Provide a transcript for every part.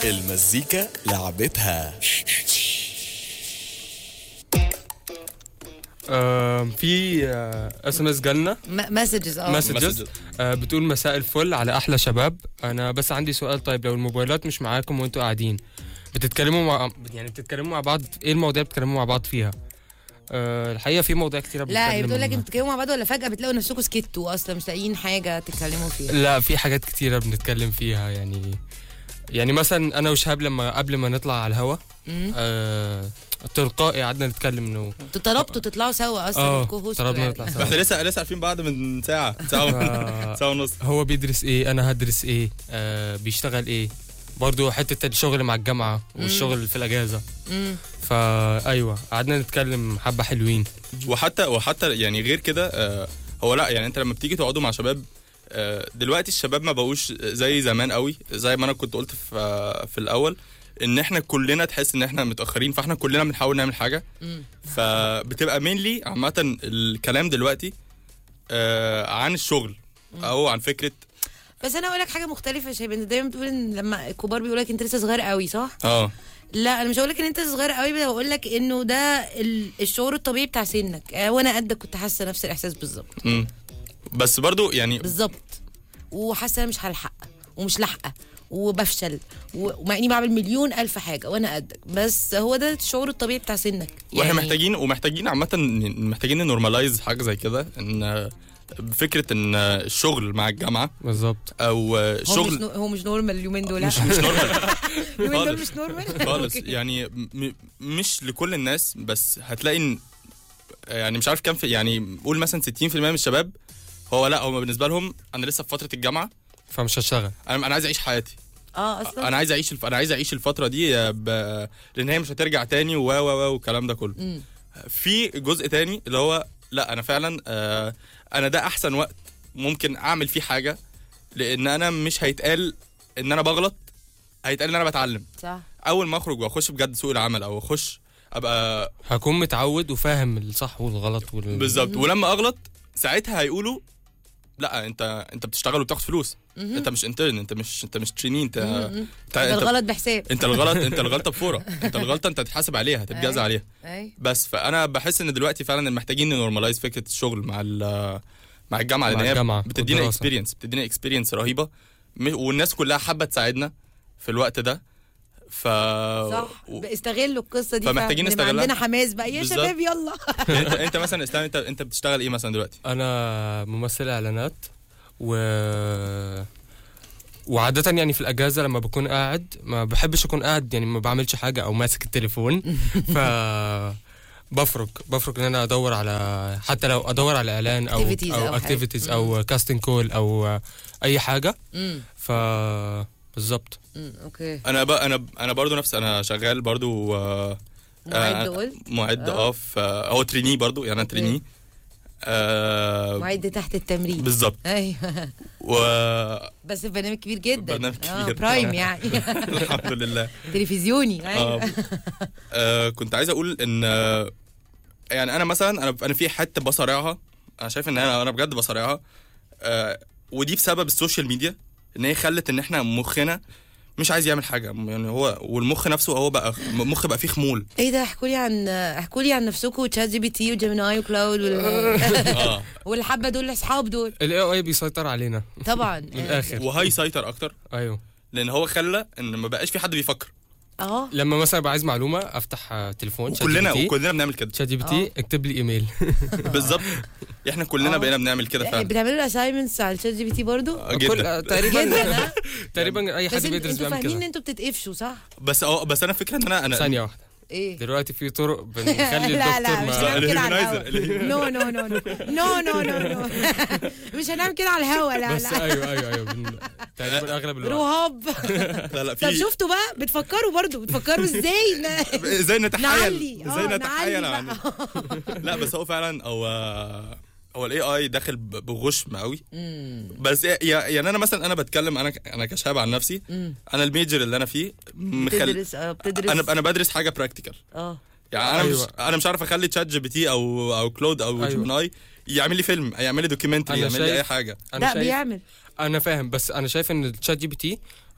المزيكا لعبتها آه في اس ام اس جالنا مسجز اه مسجز Messages. آه بتقول مساء الفل على احلى شباب انا بس عندي سؤال طيب لو الموبايلات مش معاكم وانتوا قاعدين بتتكلموا مع يعني بتتكلموا مع بعض ايه المواضيع اللي بتتكلموا مع بعض فيها آه الحقيقه في مواضيع كتيره لا هي بنتكلم- بتقول لك انتوا بتتكلموا مع بعض ولا فجاه بتلاقوا نفسكم سكتوا اصلا مش لاقيين حاجه تتكلموا فيها لا في حاجات كتيره بنتكلم فيها يعني يعني مثلا انا وشهاب لما قبل ما نطلع على الهوا مم. آه تلقائي قعدنا نتكلم انه انتوا طلبتوا تطلعوا سوا اصلا اه كو هوست طلبنا يعني. نطلع احنا سوا لسه لسه عارفين بعض من ساعه ساعه آه. ساعه ونص هو بيدرس ايه انا هدرس ايه آه بيشتغل ايه برضو حته الشغل مع الجامعه والشغل في الاجازه مم. فايوه قعدنا نتكلم حبه حلوين وحتى وحتى يعني غير كده آه، هو لا يعني انت لما بتيجي تقعدوا مع شباب آه، دلوقتي الشباب ما بقوش زي زمان قوي زي ما انا كنت قلت في آه، في الاول ان احنا كلنا تحس ان احنا متاخرين فاحنا كلنا بنحاول نعمل حاجه مم. فبتبقى مينلي عامه الكلام دلوقتي آه، عن الشغل او عن فكره بس انا اقول لك حاجه مختلفه يا شباب انت دايما بتقول ان لما الكبار بيقول لك انت لسه صغير قوي صح اه لا انا مش هقول لك ان انت صغير قوي بس بقول لك انه ده ال- الشعور الطبيعي بتاع سنك آه، وانا قدك كنت حاسه نفس الاحساس بالظبط مم. بس برضو يعني بالظبط وحاسه انا مش هلحق ومش لاحقه وبفشل و- ومع اني بعمل مليون الف حاجه وانا قدك بس هو ده الشعور الطبيعي بتاع سنك واحنا محتاجين ومحتاجين عامه محتاجين نورماليز حاجه زي كده ان فكره ان الشغل مع الجامعه بالظبط او هو مش شغل نو- هو مش نورمال اليومين دول مش مش نورمال اليومين دول خالص. مش نورمال خالص أوكي. يعني م- مش لكل الناس بس هتلاقي إن- يعني مش عارف كام في يعني قول مثلا 60% من الشباب هو لا هم بالنسبه لهم انا لسه في فتره الجامعه فمش هشتغل انا انا عايز اعيش حياتي اه اصلا انا عايز اعيش الف... انا عايز اعيش الفتره دي آه، ب... لان هي مش هترجع تاني و و و والكلام ده كله مم. في جزء تاني اللي هو لا انا فعلا آه انا ده احسن وقت ممكن اعمل فيه حاجه لان انا مش هيتقال ان انا بغلط هيتقال ان انا بتعلم صح اول ما اخرج واخش بجد سوق العمل او اخش ابقى هكون متعود وفاهم الصح والغلط وال... بالظبط ولما اغلط ساعتها هيقولوا لا انت انت بتشتغل وبتاخد فلوس انت مش انترن انت مش انت مش تريني انت انت, ده انت, الغلط بحساب انت الغلط انت الغلطه بفوره انت الغلطه انت هتتحاسب عليها هتتجازى أيوة. عليها اي بس فانا بحس ان دلوقتي فعلا محتاجين نورماليز فكره الشغل مع ال- مع الجامعه مع لان هي الجامعة بتدينا والدراسة. اكسبيرينس بتدينا اكسبيرينس رهيبه م- والناس كلها حابه تساعدنا في الوقت ده ف صح و- استغلوا القصه دي فمحتاجين فعلا. نبقى نستغلها. عندنا حماس بقى يا بالظبط. شباب يلا انت انت مثلا اسلام انت انت بتشتغل ايه مثلا دلوقتي؟ انا ممثل اعلانات و وعادة يعني في الأجازة لما بكون قاعد ما بحبش أكون قاعد يعني ما بعملش حاجة أو ماسك التليفون ف بفرق بفرق ان انا ادور على حتى لو ادور على اعلان او Activities أو او حاجة. اكتيفيتيز او كاستنج كول او اي حاجه امم ف بالظبط أمم، اوكي انا ب... انا انا برضو نفس انا شغال برضو آه، معد آه، قلت معد آه. اه في هو تريني برضو يعني انا تريني آه معد تحت التمرين بالظبط ايوه و بس برنامج كبير جدا برنامج آه كبير. برايم يعني الحمد لله تلفزيوني ايوه آه. آه كنت عايز اقول ان آه يعني انا مثلا انا انا في حته بصارعها انا شايف ان انا انا بجد بصارعها آه ودي بسبب السوشيال ميديا ان هي خلت ان احنا مخنا مش عايز يعمل حاجه يعني هو والمخ نفسه هو بقى مخ بقى فيه خمول ايه ده احكوا لي عن احكوا لي عن نفسكم وتشات جي بي تي وجيميناي وكلاود وال... اه والحبه دول الاصحاب دول الاي اي بيسيطر علينا طبعا من الاخر وهيسيطر اكتر ايوه لان هو خلى ان ما بقاش في حد بيفكر اه لما مثلا ابقى عايز معلومه افتح آه، تليفون شات جي كلنا بي تي وكلنا بنعمل كده شات جي بي تي اكتب لي ايميل بالظبط احنا كلنا آه. بقينا بنعمل كده فعلا بتعملوا اساينمنتس على الشات جي بي تي برضو آه، كل جدا آه، تقريبا جدا ها؟ تقريبا اي بس حد انت- بيدرس انتوا بيعمل فاهمين ان كده انتوا بتتقفشوا صح؟ بس اه بس انا فكره ان انا انا ثانيه واحده ايه دلوقتي في طرق بنخلي لا لا الدكتور مش ما هنعمل كده على الهيومنايزر، الهوا نو نو نو نو نو نو نو نو مش هنعمل كده على الهوا لا بس لا ايوه ايوه ايوه بن... تقريبا اغلب الوقت رهاب لا لا طب في شفتوا بقى بتفكروا برضو بتفكروا ازاي ن- ازاي نتحايل نعلي ازاي آه، نتحايل نعلي عن بقى. لا بس هو فعلا هو هو الاي اي داخل ب- بغشم قوي بس يا- يعني انا مثلا انا بتكلم انا ك- انا كشاب عن نفسي انا الميجر اللي انا فيه مخل بتدرس اه بتدرس انا انا بدرس حاجه براكتيكال اه يعني انا أيوة. مش انا مش عارف اخلي تشات جي بي تي او او كلود او أيوة. جيميناي يعمل لي فيلم يعمل لي دوكيومنتري أنا يعمل لي اي شايف- حاجه انا لا شايف بيعمل انا فاهم بس انا شايف ان الشات جي بي تي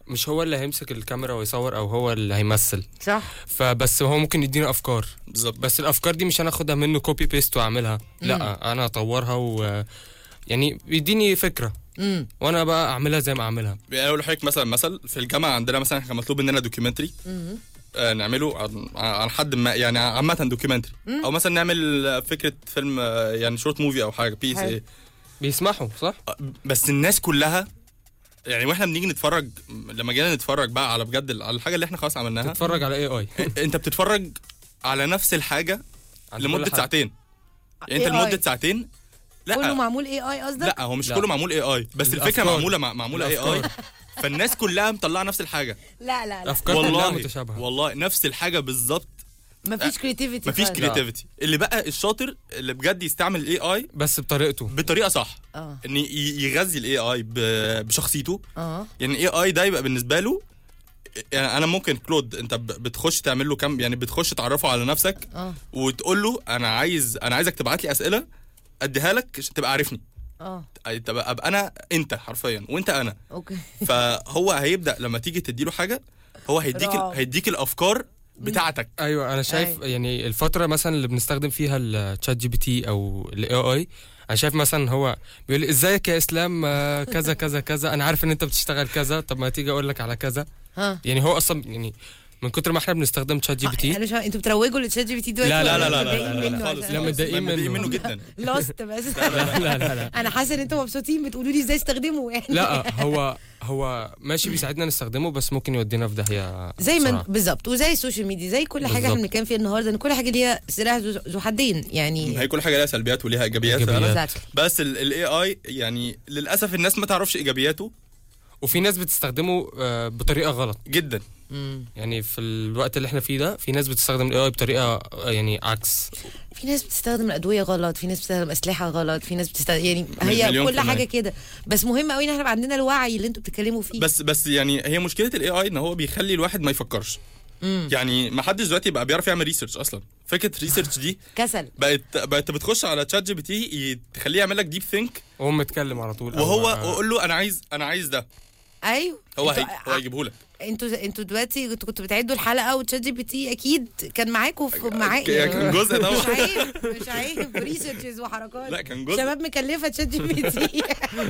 مش هو اللي هيمسك الكاميرا ويصور او هو اللي هيمثل صح فبس هو ممكن يديني افكار بالظبط بس الافكار دي مش انا اخدها منه كوبي بيست واعملها لا انا اطورها و يعني بيديني فكره امم وانا بقى اعملها زي ما اعملها يعني اقول لحضرتك مثلا مثل في الجامعه عندنا مثلا كان مطلوب مننا دوكيومنتري آه، نعمله عن, عن حد ما يعني عامه دوكيومنتري او مثلا نعمل فكره فيلم آه، يعني شورت موفي او حاجه بيس حلو. ايه بيسمحوا صح بس الناس كلها يعني واحنا بنيجي نتفرج لما جينا نتفرج بقى على بجد ال- على الحاجه اللي احنا خلاص عملناها تتفرج على اي اي انت بتتفرج على نفس الحاجه لمده ساعتين يعني انت AI. لمده ساعتين كله لا معمول اي اي قصدك لا هو مش لا. كله معمول اي اي بس الفكره الأفكار. معموله مع- معموله اي اي الأفكار. فالناس كلها مطلعه نفس الحاجه لا لا لا الافكار كلها والله متشابهه والله نفس الحاجه بالظبط مفيش كريتيفيتي مفيش خالص. كرياتيفيتي اللي بقى الشاطر اللي بجد يستعمل الاي اي بس بطريقته بطريقه صح اه ان ي- يغذي الاي اي بشخصيته اه يعني الاي اي ده يبقى بالنسبه له يعني انا ممكن كلود انت ب- بتخش تعمل له كام يعني بتخش تعرفه على نفسك اه وتقول له انا عايز انا عايزك تبعت لي اسئله اديها لك عشان تبقى عارفني اه تبقى ابقى انا انت حرفيا وانت انا اوكي فهو هيبدا لما تيجي تديله حاجه هو هيديك ال- رعب. هيديك الافكار بتاعتك ايوه انا شايف أيوة. يعني الفتره مثلا اللي بنستخدم فيها الشات جي بي تي او الاي اي انا شايف مثلا هو بيقول لي ازيك يا اسلام آه، كذا كذا كذا انا عارف ان انت بتشتغل كذا طب ما تيجي اقول لك على كذا ها يعني هو اصلا يعني من كتر ما احنا بنستخدم شات جي بي تي انا مش عارفة، انتوا بتروجوا للشات جي بي تي دلوقتي لا، لا، ولا لا، لا لا متضايقين لا, منه لا خالص عشان- لا، متضايقين متضايقين منه. منه جدا لوست بس لا لا لا لا انا حاسه ان انتوا مبسوطين بتقولوا لي ازاي استخدمه يعني لا هو هو ماشي بيساعدنا نستخدمه بس ممكن يودينا في داهيه زي ما بسرعة. بالظبط وزي السوشيال ميديا زي كل حاجه احنا بالظبط. بنتكلم فيها النهارده ان كل حاجه ليها سلاح ذو ذو حدين يعني هي كل حاجه ليها سلبيات وليها ايجابيات إيجابيات. فعلا. Exactly. بس الاي اي يعني للاسف الناس ما تعرفش ايجابياته وفي ناس بتستخدمه آه، بطريقه غلط جدا مم. يعني في الوقت اللي احنا فيه ده في ناس بتستخدم الاي اي بطريقه آه، يعني عكس في ناس بتستخدم الادويه غلط في ناس بتستخدم اسلحه غلط في ناس بتستخدم يعني هي مليون كل في المية. حاجه كده بس مهم قوي ان احنا يبقى عندنا الوعي اللي انتوا بتتكلموا فيه بس بس يعني هي مشكله الاي اي ان هو بيخلي الواحد ما يفكرش مم. يعني ما حدش دلوقتي بقى بيعرف يعمل ريسيرش اصلا فكره ريسيرش دي كسل بقت بقت بتخش على تشات جي بي تي تخليه يعمل لك ديب ثينك وهو متكلم على طول أو- وهو آه، وقول له انا عايز انا عايز ده ايوه هو انتوا- هي هو هيجيبه لك انتوا انتوا دلوقتي كنتوا كنتوا بتعدوا الحلقه وتشات جي بي تي اكيد كان معاكم في معايا كان جزء طبعا. مش عيب مش عيب ريسيرشز وحركات لا، كان جزء. شباب مكلفه تشات جي بي تي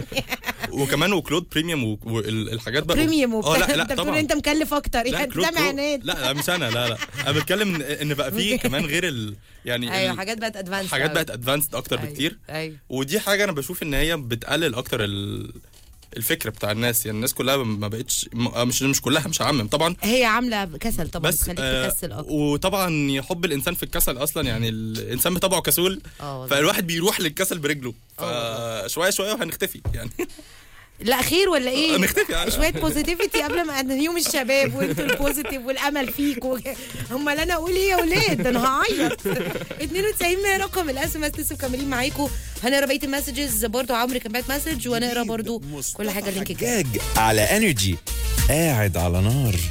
وكمان وكلود بريميوم والحاجات بقى بريميوم اه وبتاع لا انت لا بتقول طبعا انت مكلف اكتر لا يعني كلود ده برو- معناه لا لا مش انا لا لا انا بتكلم ان ان بقى فيه كمان غير ال يعني ايوه ال- حاجات بقت ادفانس حاجات بقت ادفانسد اكتر بكتير ايوه ودي حاجه انا بشوف ان هي بتقلل اكتر ال... الفكره بتاع الناس يعني الناس كلها ما بقتش م- مش مش كلها مش هعمم طبعا هي عامله كسل طبعا بس بتخليك آه تكسل اكتر وطبعا يحب الانسان في الكسل اصلا يعني الانسان بطبعه كسول اه والله. فالواحد بيروح للكسل برجله فشويه شويه وهنختفي يعني لا خير ولا ايه؟ نختفي يعني. شويه بوزيتيفيتي قبل ما أن يوم الشباب وانتوا البوزيتيف والامل فيك و... امال انا اقول ايه يا ولاد ده انا هعيط 92 من رقم الاس ام اس لسه مكملين معاكم هنقرا بقيه المسجز برضه عمرو كان بعت مسج وهنقرا برضه كل حاجه لينك الجاي حجاج على انرجي قاعد على نار